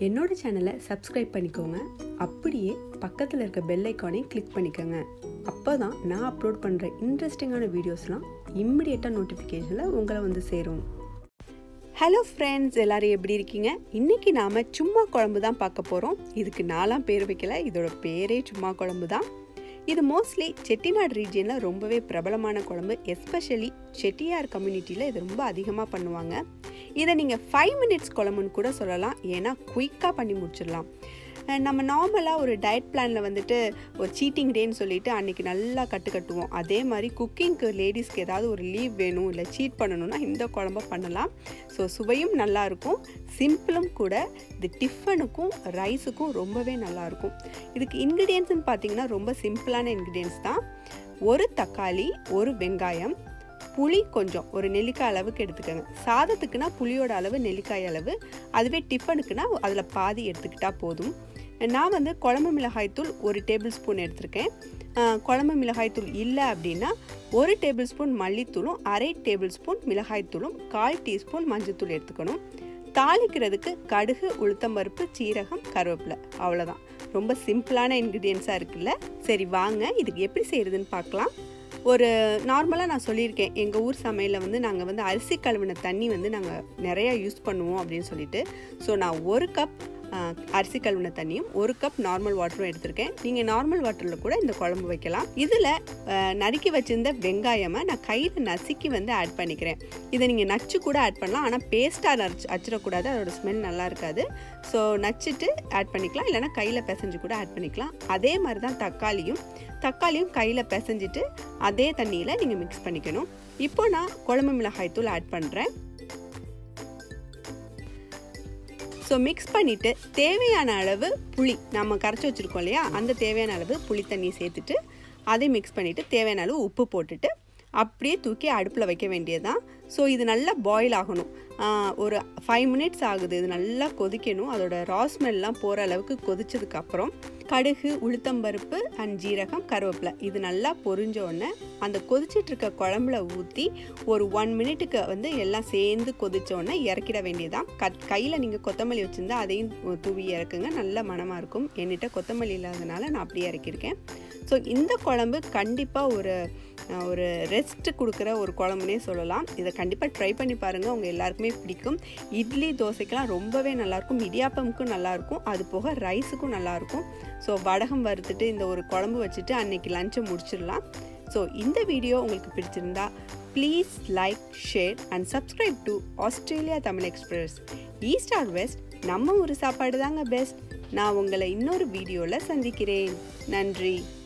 என்னோட சேனலை சப்ஸ்கிரைப் பண்ணிக்கோங்க அப்படியே பக்கத்தில் இருக்க பெல் ஐக்கானையும் கிளிக் பண்ணிக்கோங்க அப்போ தான் நான் அப்லோட் பண்ணுற இன்ட்ரெஸ்டிங்கான வீடியோஸ்லாம் இம்மிடியேட்டாக நோட்டிஃபிகேஷனில் உங்களை வந்து சேரும் ஹலோ ஃப்ரெண்ட்ஸ் எல்லாரும் எப்படி இருக்கீங்க இன்றைக்கி நாம் சும்மா குழம்பு தான் பார்க்க போகிறோம் இதுக்கு நாலாம் பேர் வைக்கல இதோட பேரே சும்மா குழம்பு தான் இது மோஸ்ட்லி செட்டிநாடு ரீஜியனில் ரொம்பவே பிரபலமான குழம்பு எஸ்பெஷலி செட்டியார் கம்யூனிட்டியில் இது ரொம்ப அதிகமாக பண்ணுவாங்க இதை நீங்கள் ஃபைவ் மினிட்ஸ் குழம்புன்னு கூட சொல்லலாம் ஏன்னா குயிக்காக பண்ணி முடிச்சிடலாம் அஹ் நம்ம நார்மலாக ஒரு டயட் பிளானில் வந்துட்டு ஒரு சீட்டிங் டேன்னு சொல்லிட்டு அன்றைக்கி நல்லா கட்டு கட்டுவோம் அதே மாதிரி குக்கிங்க்கு லேடிஸ்க்கு ஏதாவது ஒரு லீவ் வேணும் இல்லை சீட் பண்ணணும்னா இந்த குழம்ப பண்ணலாம் ஸோ சுவையும் நல்லாயிருக்கும் சிம்பிளும் கூட இது டிஃபனுக்கும் ரைஸுக்கும் ரொம்பவே நல்லாயிருக்கும் இதுக்கு இன்க்ரீடியன்ஸ்னு பார்த்தீங்கன்னா ரொம்ப சிம்பிளான இன்க்ரீடியன்ஸ் தான் ஒரு தக்காளி ஒரு வெங்காயம் புளி கொஞ்சம் ஒரு நெல்லிக்காய் அளவுக்கு எடுத்துக்கோங்க சாதத்துக்குனா புளியோட அளவு நெல்லிக்காய் அளவு அதுவே டிஃபனுக்குனா அதில் பாதி எடுத்துக்கிட்டால் போதும் நான் வந்து குழம்பு மிளகாய்த்தூள் ஒரு டேபிள் ஸ்பூன் எடுத்திருக்கேன் ஆஹ் குழம்பு மிளகாய்த்தூள் இல்லை அப்படின்னா ஒரு டேபிள் ஸ்பூன் மல்லித்தூளும் அரை டேபிள் ஸ்பூன் மிளகாய்த்தூளும் கால் டீஸ்பூன் மஞ்சத்தூள் எடுத்துக்கணும் தாளிக்கிறதுக்கு கடுகு உளுத்தம்பருப்பு சீரகம் கருவேப்பிலை அவ்வளோதான் ரொம்ப சிம்பிளான இன்க்ரீடியன்ஸாக இருக்குல்ல சரி வாங்க இதுக்கு எப்படி செய்கிறதுன்னு பார்க்கலாம் ஒரு நார்மலாக நான் சொல்லியிருக்கேன் எங்கள் ஊர் சமையலில் வந்து நாங்கள் வந்து அரிசி கழுவின தண்ணி வந்து நாங்கள் நிறையா யூஸ் பண்ணுவோம் அப்படின்னு சொல்லிட்டு ஸோ நான் ஒரு கப் அரிசி கழுவின தண்ணியும் ஒரு கப் நார்மல் வாட்டரும் எடுத்திருக்கேன் நீங்கள் நார்மல் வாட்டரில் கூட இந்த குழம்பு வைக்கலாம் இதில் நறுக்கி வச்சிருந்த வெங்காயமை நான் கையில் நசுக்கி வந்து ஆட் பண்ணிக்கிறேன் இதை நீங்கள் நச்சு கூட ஆட் பண்ணலாம் ஆனால் பேஸ்ட்டாக நச்சு அச்சிடக்கூடாது அதோட ஸ்மெல் நல்லா இருக்காது ஸோ நச்சுட்டு ஆட் பண்ணிக்கலாம் இல்லைனா கையில் பிசைஞ்சு கூட ஆட் பண்ணிக்கலாம் அதே மாதிரி தான் தக்காளியும் தக்காளியும் கையில் பிசைஞ்சிட்டு அதே தண்ணியில் நீங்கள் மிக்ஸ் பண்ணிக்கணும் இப்போ நான் குழம்பு மிளகாய் தூள் ஆட் பண்ணுறேன் ஸோ மிக்ஸ் பண்ணிவிட்டு தேவையான அளவு புளி நம்ம கரைச்சி வச்சுருக்கோம் இல்லையா அந்த தேவையான அளவு புளி தண்ணியை சேர்த்துட்டு அதை மிக்ஸ் பண்ணிவிட்டு தேவையான அளவு உப்பு போட்டுட்டு அப்படியே தூக்கி அடுப்பில் வைக்க வேண்டியது தான் ஸோ இது நல்லா பாயில் ஆகணும் ஒரு ஃபைவ் மினிட்ஸ் ஆகுது இது நல்லா கொதிக்கணும் அதோட ராஸ்மெல்லாம் போகிற அளவுக்கு கொதிச்சதுக்கப்புறம் கடுகு உளுத்தம்பருப்பு அண்ட் ஜீரகம் கருவேப்பிலை இது நல்லா பொரிஞ்ச உடனே அந்த கொதிச்சிட்டு இருக்க குழம்புல ஊற்றி ஒரு ஒன் மினிட்டுக்கு வந்து எல்லாம் சேர்ந்து கொதிச்ச உடனே இறக்கிட வேண்டியதான் கட் கையில் நீங்கள் கொத்தமல்லி வச்சுருந்தா அதையும் தூவி இறக்குங்க நல்ல மனமாக இருக்கும் என்கிட்ட கொத்தமல்லி இல்லாதனால நான் அப்படியே இறக்கியிருக்கேன் ஸோ இந்த குழம்பு கண்டிப்பாக ஒரு ஒரு ரெஸ்ட் கொடுக்குற ஒரு குழம்புனே சொல்லலாம் இதை கண்டிப்பாக ட்ரை பண்ணி பாருங்கள் உங்கள் எல்லாருக்குமே பிடிக்கும் இட்லி தோசைக்கெலாம் ரொம்பவே நல்லாயிருக்கும் இடியாப்பமுக்கும் நல்லாயிருக்கும் அது போக ரைஸுக்கும் நல்லாயிருக்கும் ஸோ வடகம் வறுத்துட்டு இந்த ஒரு குழம்பு வச்சுட்டு அன்னைக்கு லஞ்சை முடிச்சிடலாம் ஸோ இந்த வீடியோ உங்களுக்கு பிடிச்சிருந்தா please like share and subscribe to Australia Tamil express east or west நம்ம ஒரு சாப்பாடு தாங்க பெஸ்ட் நான் உங்களை இன்னொரு வீடியோவில் சந்திக்கிறேன் நன்றி